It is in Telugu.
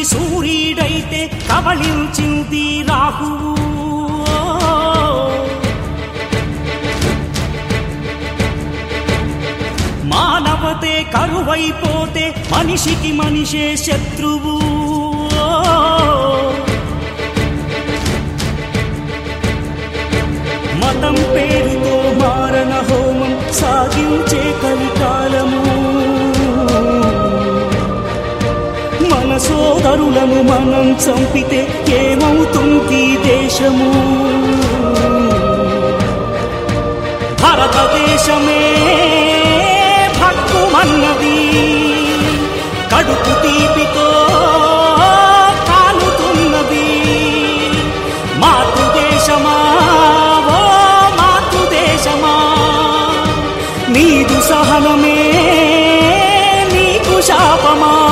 సూర్యుడైతే కబళించింది రాహువు మానవతే కరువైపోతే మనిషికి మనిషే శత్రువు మతం పేరుతో మారణ హోమం సాగించే కలికాలము మన సోదరులను మనం చంపితే ఏమవుతుంది దేశము భారతదేశమే భక్కుమన్నది కడుపు తీపితో కాలుతున్నది మాతృదేశమా ఓ మాతృదేశమా నీదు సహనమే నీకు శాపమా